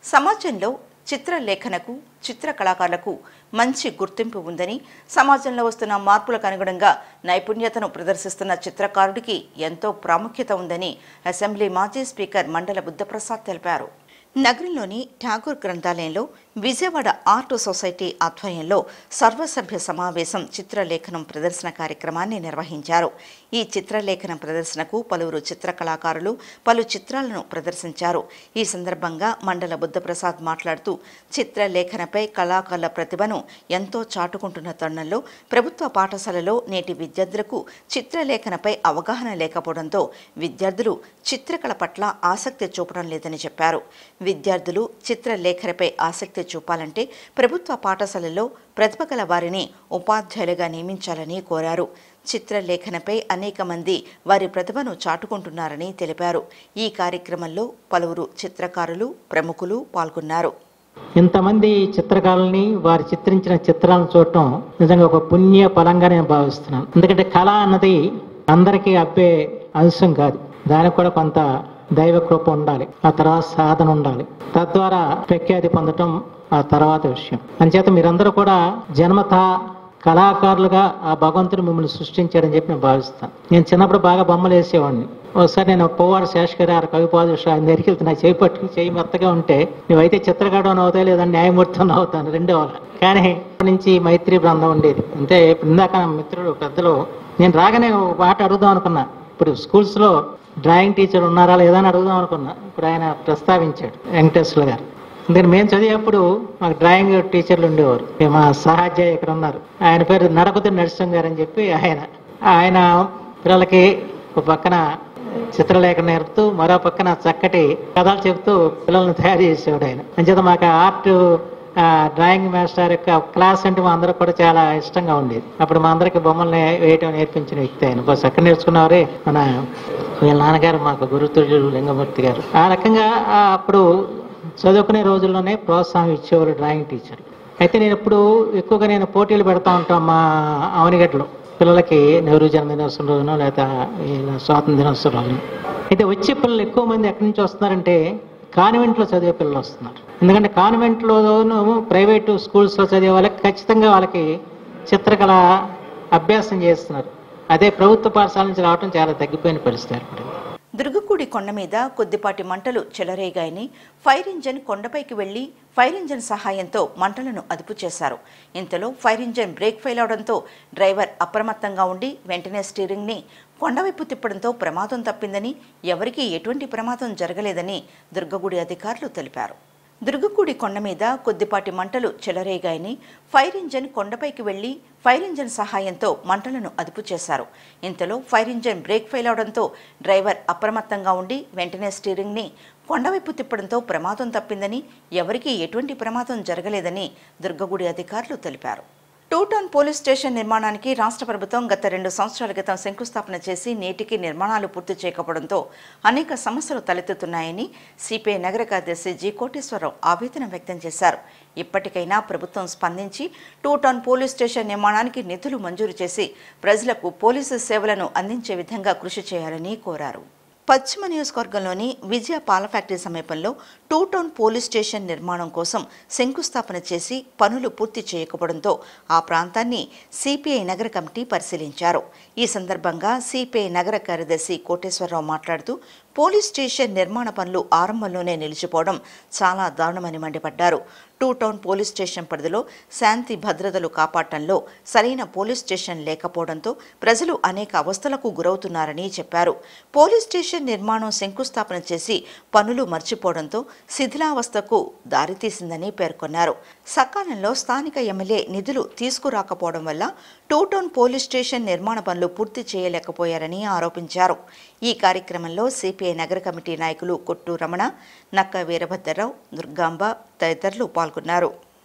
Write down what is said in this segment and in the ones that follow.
సమాజంలో చిత్రలేఖనకు చిత్ర కళాకారులకు మంచి గుర్తింపు ఉందని సమాజంలో వస్తున్న మార్పులకు అనుగుణంగా నైపుణ్యతను ప్రదర్శిస్తున్న చిత్రకారుడికి ఎంతో ప్రాముఖ్యత ఉందని అసెంబ్లీ మాజీ స్పీకర్ మండల బుద్ధప్రసాద్ తెలిపారు నగరంలోని ఠాగూర్ గ్రంథాలయంలో విజయవాడ ఆర్ట్ సొసైటీ ఆధ్వర్యంలో సర్వసభ్య సమావేశం చిత్రలేఖనం ప్రదర్శన కార్యక్రమాన్ని నిర్వహించారు ఈ చిత్రలేఖనం ప్రదర్శనకు పలువురు చిత్రకళాకారులు పలు చిత్రాలను ప్రదర్శించారు ఈ సందర్భంగా మండల బుద్ధప్రసాద్ మాట్లాడుతూ చిత్రలేఖనపై కళాకారుల ప్రతిభను ఎంతో చాటుకుంటున్న తరుణంలో ప్రభుత్వ పాఠశాలలో నేటి విద్యార్థులకు చిత్రలేఖనపై అవగాహన లేకపోవడంతో విద్యార్థులు చిత్రకళ పట్ల ఆసక్తి చూపడం లేదని చెప్పారు విద్యార్థులు చిత్రలేఖనపై ఆసక్తి చూపాలంటే ప్రభుత్వ పాఠశాలల్లో ప్రతిభ గల వారిని ఉపాధ్యాయులుగా నియమించాలని కోరారు చిత్రలేఖనపై అనేక మంది వారి ప్రతిభను చాటుకుంటున్నారని తెలిపారు ఈ కార్యక్రమంలో పలువురు చిత్రకారులు ప్రముఖులు పాల్గొన్నారు ఇంతమంది చిత్రకారుల్ని వారు చిత్రించిన చిత్రాలను చూడటం నిజంగా ఒక పుణ్య ఫలంగా నేను భావిస్తున్నాను ఎందుకంటే కళ అన్నది అందరికీ అబ్బే అంశం కాదు దానికి కూడా కొంత దైవ కృప ఉండాలి ఆ తర్వాత సాధన ఉండాలి తద్వారా ప్రఖ్యాతి పొందటం ఆ తర్వాత విషయం అంచేత మీరందరూ కూడా జన్మత కళాకారులుగా ఆ భగవంతుడు మిమ్మల్ని సృష్టించాడని చెప్పి నేను భావిస్తాను నేను చిన్నప్పుడు బాగా బొమ్మలు వేసేవాడిని ఒకసారి నేను పోవాడు శేషకరి ఆరు కవిపాదుష ఆయన దగ్గరికి వెళ్తే నా చేయి పట్టుకు చేయి మెత్తగా ఉంటే నువ్వైతే చిత్రకారుడు అవుతాయి లేదంటే న్యాయమూర్తి అవుతాను రెండో వాళ్ళ కానీ అప్పటి నుంచి మైత్రి బృందం ఉండేది అంటే ఇందాక నా మిత్రుడు పెద్దలు నేను రాగానే ఒక మాట అడుగుదాం అనుకున్నా ఇప్పుడు స్కూల్స్ లో డ్రాయింగ్ టీచర్ ఉన్నారా లేదా అని అడుగుదాం అనుకున్నా ఇప్పుడు ఆయన ప్రస్తావించాడు వెంకటేశ్వర గారు అందుకని మేము చదివేప్పుడు మాకు డ్రాయింగ్ టీచర్లు ఉండేవారు ఇక మా సహాధ్యాయ ఇక్కడ ఉన్నారు ఆయన పేరు నడపతి నరసింహ గారు అని చెప్పి ఆయన ఆయన పిల్లలకి ఒక పక్కన చిత్రలేఖ నేర్పుతూ మరో పక్కన చక్కటి కథలు చెప్తూ పిల్లల్ని తయారు చేసేవాడు ఆయన అంచేత మాకు ఆర్ట్ డ్రాయింగ్ మాస్టర్ యొక్క క్లాస్ అంటే మా అందరికి కూడా చాలా ఇష్టంగా ఉండేది అప్పుడు మా అందరికి బొమ్మలు నే- వేయటం నేర్పించిన వ్యక్తి ఆయన బస్ ఎక్కడ నేర్చుకున్నవారే మన వీళ్ళ నాన్నగారు మాకు గురుతుడు లింగమూర్తి గారు ఆ రకంగా ఆ అప్పుడు చదువుకునే రోజుల్లోనే ప్రోత్సాహం ఇచ్చేవారు డ్రాయింగ్ టీచర్ అయితే నేను ఇప్పుడు ఎక్కువగా నేను పోటీలు పెడతా ఉంటాం మా అవనిగడ్డలో పిల్లలకి నెహ్రూ జన్మదినోత్సవం రోజునో లేదా ఇలా స్వాతంత్ర దినోత్సవం రోజున అయితే వచ్చే పిల్లలు ఎక్కువ మంది ఎక్కడి నుంచి వస్తున్నారంటే కాన్వెంట్లో చదివే పిల్లలు వస్తున్నారు ఎందుకంటే కాన్వెంట్లోనూ ప్రైవేటు స్కూల్స్లో చదివే వాళ్ళకి ఖచ్చితంగా వాళ్ళకి చిత్రకళ అభ్యాసం చేస్తున్నారు అదే ప్రభుత్వ పాఠశాల నుంచి రావడం చాలా తగ్గిపోయిన పరిస్థితి ఏర్పడింది దుర్గకూడి కొండ మీద కొద్దిపాటి మంటలు చెలరేగాయని ఫైర్ ఇంజన్ కొండపైకి వెళ్లి ఫైర్ ఇంజన్ సహాయంతో మంటలను అదుపు చేశారు ఇంతలో ఫైర్ ఇంజన్ బ్రేక్ ఫెయిల్ అవడంతో డ్రైవర్ అప్రమత్తంగా ఉండి వెంటనే స్టీరింగ్ని కొండవైపు తిప్పడంతో ప్రమాదం తప్పిందని ఎవరికీ ఎటువంటి ప్రమాదం జరగలేదని దుర్గగుడి అధికారులు తెలిపారు దుర్గకూడి కొండ మీద కొద్దిపాటి మంటలు చెలరేగాయని ఫైర్ ఇంజన్ కొండపైకి వెళ్లి ఫైర్ ఇంజన్ సహాయంతో మంటలను అదుపు చేశారు ఇంతలో ఫైర్ ఇంజన్ బ్రేక్ ఫెయిల్ అవడంతో డ్రైవర్ అప్రమత్తంగా ఉండి వెంటనే స్టీరింగ్ని కొండవైపు తిప్పడంతో ప్రమాదం తప్పిందని ఎవరికీ ఎటువంటి ప్రమాదం జరగలేదని దుర్గగుడి అధికారులు తెలిపారు టూ టౌన్ పోలీస్ స్టేషన్ నిర్మాణానికి రాష్ట్ర ప్రభుత్వం గత రెండు సంవత్సరాల క్రితం శంకుస్థాపన చేసి నేటికి నిర్మాణాలు పూర్తి చేయకపోవడంతో అనేక సమస్యలు తలెత్తుతున్నాయని సిపిఐ నగర కార్యదర్శి జి కోటేశ్వరరావు ఆవేదన వ్యక్తం చేశారు ఇప్పటికైనా ప్రభుత్వం స్పందించి టూ టౌన్ పోలీస్ స్టేషన్ నిర్మాణానికి నిధులు మంజూరు చేసి ప్రజలకు పోలీసు సేవలను అందించే విధంగా కృషి చేయాలని కోరారు పశ్చిమ నియోజకవర్గంలోని విజయ పాల ఫ్యాక్టరీ సమీపంలో టూ టౌన్ పోలీస్ స్టేషన్ నిర్మాణం కోసం శంకుస్థాపన చేసి పనులు పూర్తి చేయకపోవడంతో ఆ ప్రాంతాన్ని సిపిఐ నగర కమిటీ పరిశీలించారు ఈ సందర్భంగా సిపిఐ నగర కార్యదర్శి కోటేశ్వరరావు మాట్లాడుతూ పోలీస్ స్టేషన్ నిర్మాణ పనులు ఆరంభంలోనే నిలిచిపోవడం చాలా దారుణమని మండిపడ్డారు టూ టౌన్ పోలీస్ స్టేషన్ పరిధిలో శాంతి భద్రతలు కాపాడటంలో సరైన పోలీస్ స్టేషన్ లేకపోవడంతో ప్రజలు అనేక అవస్థలకు గురవుతున్నారని చెప్పారు పోలీస్ స్టేషన్ నిర్మాణం శంకుస్థాపన చేసి పనులు మర్చిపోవడంతో శిథిలావస్థకు దారితీసిందని పేర్కొన్నారు సకాలంలో స్థానిక ఎమ్మెల్యే నిధులు తీసుకురాకపోవడం వల్ల టూ టౌన్ పోలీస్ స్టేషన్ నిర్మాణ పనులు పూర్తి చేయలేకపోయారని ఆరోపించారు ఈ కార్యక్రమంలో సిపిఐ నగర కమిటీ నాయకులు కొట్టు రమణ నక్క వీరభద్రరావు దుర్గాంబ తదితరులు పాల్గొన్నారు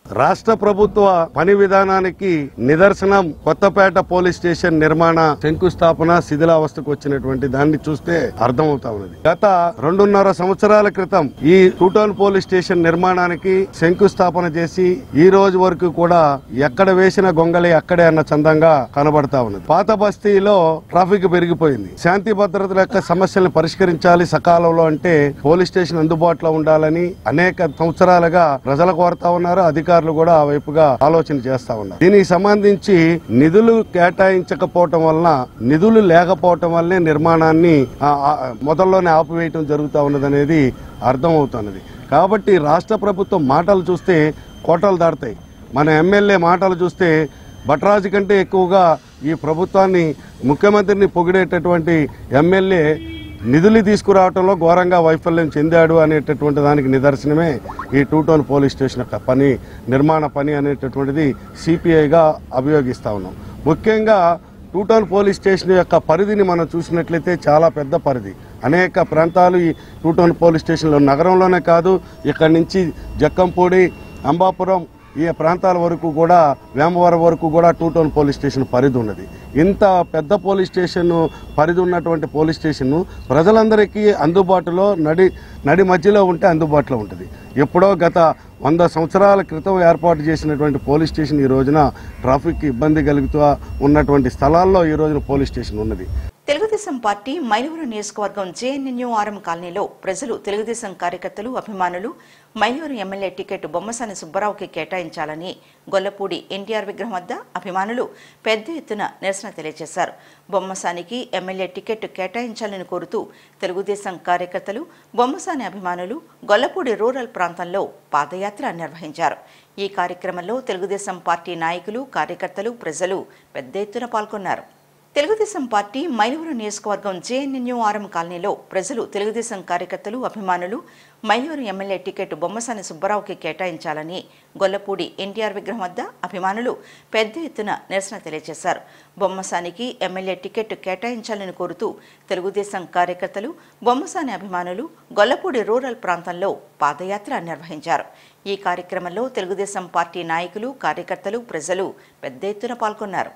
రాష్ట్ర ప్రభుత్వ పని విధానానికి నిదర్శనం కొత్తపేట పోలీస్ స్టేషన్ నిర్మాణ శంకుస్థాపన శిథిలావస్థకు వచ్చినటువంటి దాన్ని చూస్తే అర్థమవుతా ఉన్నది గత రెండున్నర సంవత్సరాల క్రితం ఈ టూటౌన్ పోలీస్ స్టేషన్ నిర్మాణానికి శంకుస్థాపన చేసి ఈ రోజు వరకు కూడా ఎక్కడ వేసిన గొంగళి అక్కడే అన్న చందంగా కనబడతా ఉన్నది పాత బస్తీలో ట్రాఫిక్ పెరిగిపోయింది శాంతి భద్రతల యొక్క సమస్యలను పరిష్కరించాలి సకాలంలో అంటే పోలీస్ స్టేషన్ అందుబాటులో ఉండాలని అనేక సంవత్సరాలుగా ప్రజలు కోరుతా ఉన్నారు అధికారులు కూడా ఆ వైపుగా ఆలోచన చేస్తా ఉన్నారు దీనికి సంబంధించి నిధులు కేటాయించకపోవటం వలన నిధులు లేకపోవటం వల్లే నిర్మాణాన్ని ఆ, ఆ, మొదల్లోనే ఆపివేయటం జరుగుతా ఉన్నదనేది అర్థమవుతున్నది కాబట్టి రాష్ట్ర ప్రభుత్వం మాటలు చూస్తే కోటలు దాడతాయి మన ఎమ్మెల్యే మాటలు చూస్తే భట్రాజు కంటే ఎక్కువగా ఈ ప్రభుత్వాన్ని ముఖ్యమంత్రిని పొగిడేటటువంటి ఎమ్మెల్యే నిధులు తీసుకురావడంలో ఘోరంగా వైఫల్యం చెందాడు అనేటటువంటి దానికి నిదర్శనమే ఈ టూ టౌన్ పోలీస్ స్టేషన్ యొక్క పని నిర్మాణ పని అనేటటువంటిది సిపిఐగా అభియోగిస్తా ఉన్నాం ముఖ్యంగా టూ టౌన్ పోలీస్ స్టేషన్ యొక్క పరిధిని మనం చూసినట్లయితే చాలా పెద్ద పరిధి అనేక ప్రాంతాలు ఈ టూ టౌన్ పోలీస్ స్టేషన్లో నగరంలోనే కాదు ఇక్కడి నుంచి జక్కంపూడి అంబాపురం ఈ ప్రాంతాల వరకు కూడా వేమవరం వరకు కూడా టూ టౌన్ పోలీస్ స్టేషన్ పరిధి ఉన్నది ఇంత పెద్ద పోలీస్ స్టేషన్ పరిధి ఉన్నటువంటి పోలీస్ స్టేషన్ ప్రజలందరికీ అందుబాటులో నడి నడి మధ్యలో ఉంటే అందుబాటులో ఉంటుంది ఎప్పుడో గత వంద సంవత్సరాల క్రితం ఏర్పాటు చేసినటువంటి పోలీస్ స్టేషన్ ఈ రోజున ట్రాఫిక్ ఇబ్బంది కలుగుతూ ఉన్నటువంటి స్థలాల్లో ఈ రోజున పోలీస్ స్టేషన్ ఉన్నది తెలుగుదేశం పార్టీ మైలవరం నియోజకవర్గం జేఎన్ఎన్యూఆర్ఎం కాలనీలో ప్రజలు తెలుగుదేశం కార్యకర్తలు అభిమానులు మైలవరం ఎమ్మెల్యే టికెట్ బొమ్మసాని సుబ్బారావుకి కేటాయించాలని గొల్లపూడి ఎన్టీఆర్ విగ్రహం వద్ద అభిమానులు పెద్ద ఎత్తున నిరసన తెలియజేశారు బొమ్మసానికి ఎమ్మెల్యే టికెట్ కేటాయించాలని కోరుతూ తెలుగుదేశం కార్యకర్తలు బొమ్మసాని అభిమానులు గొల్లపూడి రూరల్ ప్రాంతంలో పాదయాత్ర నిర్వహించారు ఈ కార్యక్రమంలో తెలుగుదేశం పార్టీ నాయకులు కార్యకర్తలు ప్రజలు పెద్ద ఎత్తున పాల్గొన్నారు తెలుగుదేశం పార్టీ మైలవరం నియోజకవర్గం జేఎన్ఎన్యూఆర్ఎం కాలనీలో ప్రజలు తెలుగుదేశం కార్యకర్తలు అభిమానులు మైలవరం ఎమ్మెల్యే టికెట్ బొమ్మసాని సుబ్బారావుకి కేటాయించాలని గొల్లపూడి ఎన్టీఆర్ విగ్రహం వద్ద అభిమానులు పెద్ద ఎత్తున నిరసన తెలియజేశారు బొమ్మసానికి ఎమ్మెల్యే టికెట్ కేటాయించాలని కోరుతూ తెలుగుదేశం కార్యకర్తలు బొమ్మసాని అభిమానులు గొల్లపూడి రూరల్ ప్రాంతంలో పాదయాత్ర నిర్వహించారు ఈ కార్యక్రమంలో తెలుగుదేశం పార్టీ నాయకులు కార్యకర్తలు ప్రజలు పెద్ద ఎత్తున పాల్గొన్నారు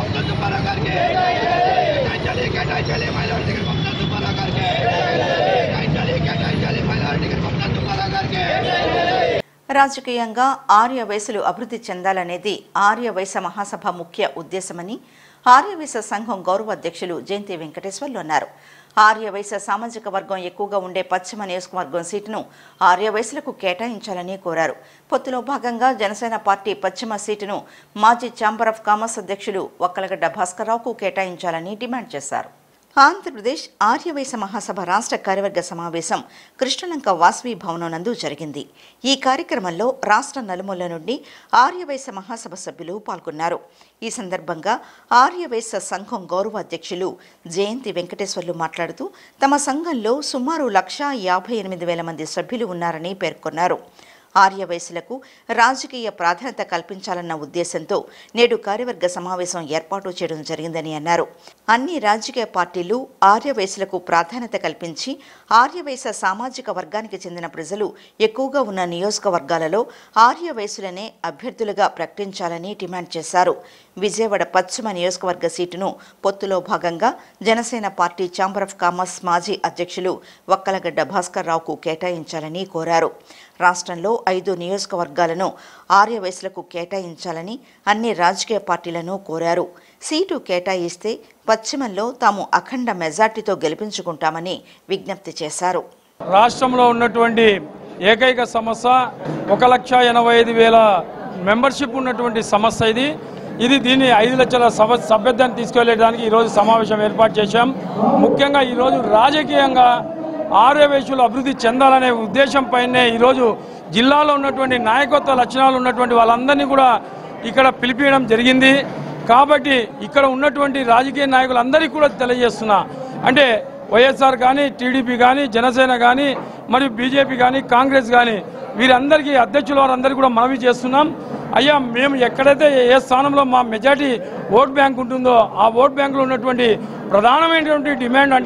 రాజకీయంగా ఆర్య వయసులు అభివృద్ధి చెందాలనేది ఆర్య వయస మహాసభ ముఖ్య ఉద్దేశమని ఆర్యవైశ్య సంఘం గౌరవ అధ్యక్షులు జయంతి వెంకటేశ్వర్లు అన్నారు ఆర్యవైశ్య సామాజిక వర్గం ఎక్కువగా ఉండే పశ్చిమ నియోజకవర్గం సీటును ఆర్యవైశ్యులకు కేటాయించాలని కోరారు పొత్తులో భాగంగా జనసేన పార్టీ పశ్చిమ సీటును మాజీ ఛాంబర్ ఆఫ్ కామర్స్ అధ్యక్షులు ఒక్కలగడ్డ భాస్కర్రావుకు కేటాయించాలని డిమాండ్ చేశారు ఆంధ్రప్రదేశ్ ఆర్యవైశ్య మహాసభ రాష్ట్ర కార్యవర్గ సమావేశం కృష్ణలంక వాసవి భవనం నందు జరిగింది ఈ కార్యక్రమంలో రాష్ట్ర నలుమూల నుండి ఆర్యవైశ్య మహాసభ సభ్యులు పాల్గొన్నారు ఈ సందర్భంగా ఆర్యవైశ్య సంఘం గౌరవ అధ్యక్షులు జయంతి వెంకటేశ్వర్లు మాట్లాడుతూ తమ సంఘంలో సుమారు లక్షా యాభై ఎనిమిది వేల మంది సభ్యులు ఉన్నారని పేర్కొన్నారు ఆర్యవయసులకు రాజకీయ ప్రాధాన్యత కల్పించాలన్న ఉద్దేశంతో నేడు కార్యవర్గ సమావేశం ఏర్పాటు చేయడం జరిగిందని అన్నారు అన్ని రాజకీయ పార్టీలు ఆర్యవయసులకు ప్రాధాన్యత కల్పించి ఆర్యవయస సామాజిక వర్గానికి చెందిన ప్రజలు ఎక్కువగా ఉన్న నియోజకవర్గాలలో ఆర్యవయసులనే అభ్యర్థులుగా ప్రకటించాలని డిమాండ్ చేశారు విజయవాడ పశ్చిమ నియోజకవర్గ సీటును పొత్తులో భాగంగా Janasena party chamber of commerce మాజీ అధ్యక్షులు వక్కలగడ్డ భాస్కర్ రావుకు కేటాయించాలని కోరారు రాష్ట్రంలో ఐదు నియోజకవర్గాలను ఆర్యవయసులకు కేటాయించాలని అన్ని రాజకీయ పార్టీలను కోరారు సీటు కేటాయిస్తే పశ్చిమంలో తాము అఖండ మెజార్టీతో గెలిపించుకుంటామని విజ్ఞప్తి చేశారు రాష్ట్రంలో ఉన్నటువంటి ఏకైక సమస్య ఒక లక్ష ఎనభై ఐదు వేల మెంబర్షిప్ ఉన్నటువంటి సమస్య ఇది ఇది దీన్ని ఐదు లక్షల సభ సభ్యత్వాన్ని తీసుకెళ్లేడానికి ఈరోజు సమావేశం ఏర్పాటు చేశాం ముఖ్యంగా ఈరోజు రాజకీయంగా ఆర్యవేశులు అభివృద్ధి చెందాలనే ఉద్దేశంపైనే ఈరోజు జిల్లాలో ఉన్నటువంటి నాయకత్వ లక్షణాలు ఉన్నటువంటి వాళ్ళందరినీ కూడా ఇక్కడ పిలిపించడం జరిగింది కాబట్టి ఇక్కడ ఉన్నటువంటి రాజకీయ నాయకులందరికీ కూడా తెలియజేస్తున్నా అంటే వైఎస్ఆర్ కానీ టీడీపీ కానీ జనసేన కానీ మరియు బీజేపీ కానీ కాంగ్రెస్ కానీ వీరందరికీ అధ్యక్షుల వారందరికీ కూడా మనవి చేస్తున్నాం అయ్యా మేము ఎక్కడైతే ఏ స్థానంలో మా మెజార్టీ ఓట్ బ్యాంక్ ఉంటుందో ఆ ఓట్ బ్యాంకులో ఉన్నటువంటి ప్రధానమైనటువంటి డిమాండ్ అంటే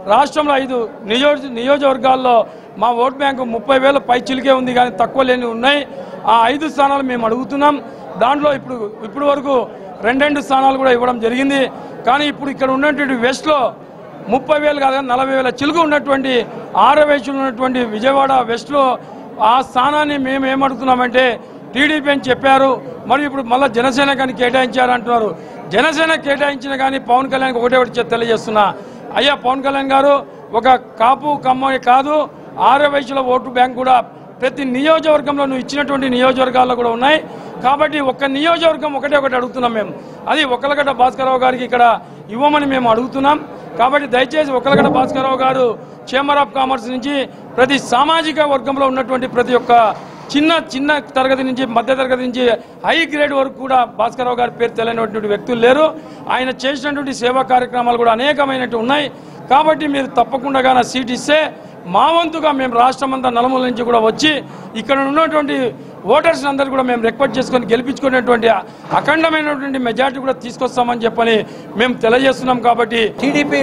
రాష్ట్రంలో ఐదు నియోజ నియోజకవర్గాల్లో మా ఓట్ బ్యాంకు ముప్పై వేల పై చిలికే ఉంది కానీ తక్కువ లేని ఉన్నాయి ఆ ఐదు స్థానాలు మేము అడుగుతున్నాం దాంట్లో ఇప్పుడు ఇప్పుడు వరకు రెండెండు స్థానాలు కూడా ఇవ్వడం జరిగింది కానీ ఇప్పుడు ఇక్కడ ఉన్నటువంటి వెస్ట్లో ముప్పై వేలు కాదు కానీ నలభై వేల చిలుకు ఉన్నటువంటి ఆరవేసులు ఉన్నటువంటి విజయవాడ వెస్ట్లో ఆ స్థానాన్ని మేము ఏమడుగుతున్నామంటే టీడీపీ అని చెప్పారు మరి ఇప్పుడు మళ్ళీ జనసేన కానీ కేటాయించారు అంటున్నారు జనసేన కేటాయించిన కానీ పవన్ కళ్యాణ్ ఒకటే ఒకటి చె- తెలియజేస్తున్నా అయ్యా పవన్ కళ్యాణ్ గారు ఒక కాపు కమ్మని కాదు ఆరో వయసుల ఓటు బ్యాంక్ కూడా ప్రతి నియోజకవర్గంలో నువ్వు ఇచ్చినటువంటి నియోజకవర్గాల్లో కూడా ఉన్నాయి కాబట్టి ఒక్క నియోజకవర్గం ఒకటే ఒకటి అడుగుతున్నాం మేము అది ఒక్కలగడ్డ భాస్కరరావు గారికి ఇక్కడ ఇవ్వమని మేము అడుగుతున్నాం కాబట్టి దయచేసి ఒక్కలగడ్డ భాస్కరరావు గారు చేంబర్ ఆఫ్ కామర్స్ నుంచి ప్రతి సామాజిక వర్గంలో ఉన్నటువంటి ప్రతి ఒక్క చిన్న చిన్న తరగతి నుంచి మధ్య తరగతి నుంచి హై గ్రేడ్ వరకు కూడా భాస్కరరావు గారి పేరు తెలియనటువంటి వ్యక్తులు లేరు ఆయన చేసినటువంటి సేవా కార్యక్రమాలు కూడా అనేకమైనట్టు ఉన్నాయి కాబట్టి మీరు తప్పకుండా నా సీట్ ఇస్తే మా వంతుగా మేము రాష్ట్రం అంతా నలుమూల నుంచి కూడా వచ్చి ఇక్కడ ఉన్నటువంటి ఓటర్స్ అందరూ కూడా మేము రిక్వెస్ట్ చేసుకొని గెలిపించుకునేటువంటి అఖండమైనటువంటి మెజార్టీ కూడా తీసుకొస్తామని చెప్పని మేము తెలియజేస్తున్నాం కాబట్టి టీడీపీ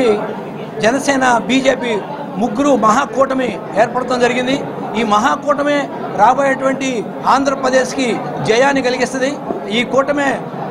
జనసేన బీజేపీ ముగ్గురు మహాకూటమి ఏర్పడటం జరిగింది ఈ మహాకూటమి రాబోయేటువంటి ఆంధ్రప్రదేశ్కి జయాన్ని కలిగిస్తుంది ఈ కూటమే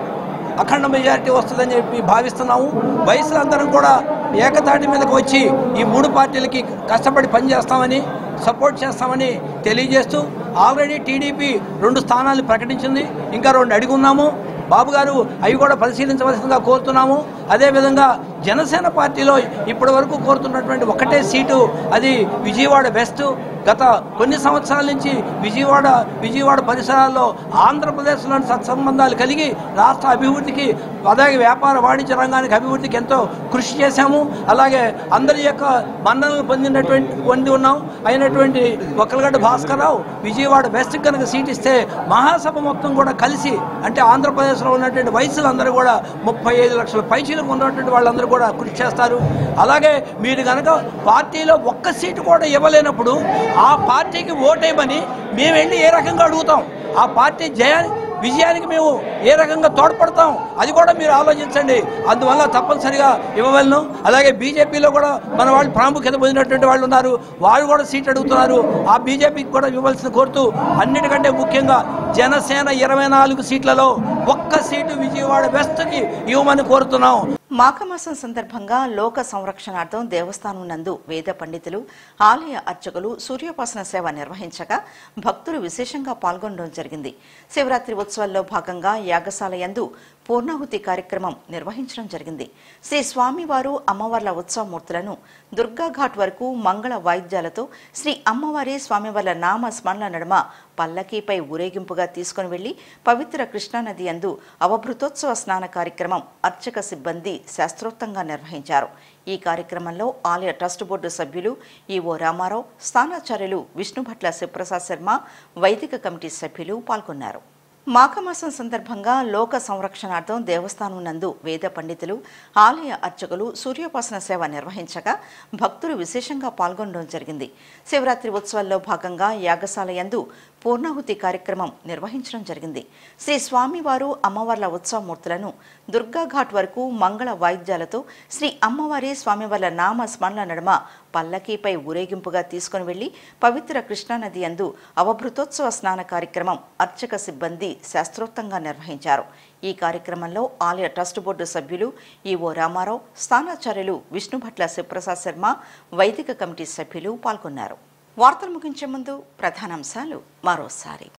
అఖండ మెజారిటీ వస్తుందని చెప్పి భావిస్తున్నాము వయసులందరం కూడా ఏకతాటి మీదకి వచ్చి ఈ మూడు పార్టీలకి కష్టపడి పనిచేస్తామని సపోర్ట్ చేస్తామని తెలియజేస్తూ ఆల్రెడీ టీడీపీ రెండు స్థానాలు ప్రకటించింది ఇంకా రెండు అడిగి ఉన్నాము బాబు గారు అవి కూడా పరిశీలించవలసిందిగా కోరుతున్నాము అదేవిధంగా జనసేన పార్టీలో ఇప్పటి వరకు కోరుతున్నటువంటి ఒకటే సీటు అది విజయవాడ వెస్ట్ గత కొన్ని సంవత్సరాల నుంచి విజయవాడ విజయవాడ పరిసరాల్లో ఆంధ్రప్రదేశ్లోని సత్సంబంధాలు కలిగి రాష్ట్ర అభివృద్ధికి అలాగే వ్యాపార వాణిజ్య రంగానికి అభివృద్ధికి ఎంతో కృషి చేశాము అలాగే అందరి యొక్క మన్ననలు పొందినటువంటి పొంది ఉన్నాం అయినటువంటి ఒక్కలగడ్డ భాస్కర్రావు విజయవాడ వెస్ట్ కనుక సీట్ ఇస్తే మహాసభ మొత్తం కూడా కలిసి అంటే ఆంధ్రప్రదేశ్లో ఉన్నటువంటి వయసులందరూ కూడా ముప్పై ఐదు లక్షల పైచీలకు ఉన్నటువంటి వాళ్ళందరూ కూడా కృషి చేస్తారు అలాగే మీరు కనుక పార్టీలో ఒక్క సీటు కూడా ఇవ్వలేనప్పుడు ఆ పార్టీకి ఓటేయమని మేము వెళ్ళి ఏ రకంగా అడుగుతాం ఆ పార్టీ జయా విజయానికి మేము ఏ రకంగా తోడ్పడతాం అది కూడా మీరు ఆలోచించండి అందువల్ల తప్పనిసరిగా ఇవ్వవలను అలాగే బీజేపీలో కూడా మన వాళ్ళు ప్రాముఖ్యత పొందినటువంటి వాళ్ళు ఉన్నారు వాళ్ళు కూడా సీట్ అడుగుతున్నారు ఆ బీజేపీకి కూడా ఇవ్వాల్సిన కోరుతూ అన్నిటికంటే ముఖ్యంగా జనసేన ఇరవై నాలుగు సీట్లలో ఒక్క సీటు విజయవాడ వెస్ట్కి ఇవ్వమని కోరుతున్నాం మాఘమాసం సందర్భంగా లోక సంరక్షణార్థం దేవస్థానం నందు వేద పండితులు ఆలయ అర్చకులు సూర్యోపాసన సేవ నిర్వహించగా భక్తులు విశేషంగా పాల్గొనడం జరిగింది శివరాత్రి ఉత్సవాల్లో భాగంగా యాగశాల యందు పూర్ణాహుతి కార్యక్రమం నిర్వహించడం జరిగింది శ్రీ స్వామివారు అమ్మవార్ల ఉత్సవమూర్తులను దుర్గాఘాట్ వరకు మంగళ వాయిద్యాలతో శ్రీ అమ్మవారి స్వామివార్ల నామ స్మరణల నడుమ పల్లకీపై ఊరేగింపుగా తీసుకుని వెళ్లి పవిత్ర కృష్ణానది యందు అవభృతోత్సవ స్నాన కార్యక్రమం అర్చక సిబ్బంది శాస్త్రోక్తంగా నిర్వహించారు ఈ కార్యక్రమంలో ఆలయ ట్రస్ట్ బోర్డు సభ్యులు ఈవో రామారావు స్థానాచార్యులు విష్ణుభట్ల శివప్రసాద్ శర్మ వైదిక కమిటీ సభ్యులు పాల్గొన్నారు మాఘమాసం సందర్భంగా లోక సంరక్షణార్థం దేవస్థానం నందు వేద పండితులు ఆలయ అర్చకులు సూర్యోపాసన సేవ నిర్వహించగా భక్తులు విశేషంగా పాల్గొనడం జరిగింది శివరాత్రి ఉత్సవాల్లో భాగంగా యాగశాల యందు పూర్ణాహుతి కార్యక్రమం నిర్వహించడం జరిగింది శ్రీ స్వామివారు అమ్మవార్ల ఉత్సవమూర్తులను దుర్గాఘాట్ వరకు మంగళ వాయిద్యాలతో శ్రీ అమ్మవారి స్వామివార్ల నామ స్మరణల నడుమ పల్లకీపై ఊరేగింపుగా తీసుకుని వెళ్లి పవిత్ర కృష్ణానది యందు అవభృతోత్సవ స్నాన కార్యక్రమం అర్చక సిబ్బంది శాస్త్రోక్తంగా నిర్వహించారు ఈ కార్యక్రమంలో ఆలయ ట్రస్ట్ బోర్డు సభ్యులు ఈవో రామారావు స్థానాచార్యులు విష్ణుభట్ల శివప్రసాద్ శర్మ వైదిక కమిటీ సభ్యులు పాల్గొన్నారు వార్తలు ముగించే ముందు ప్రధానాంశాలు మరోసారి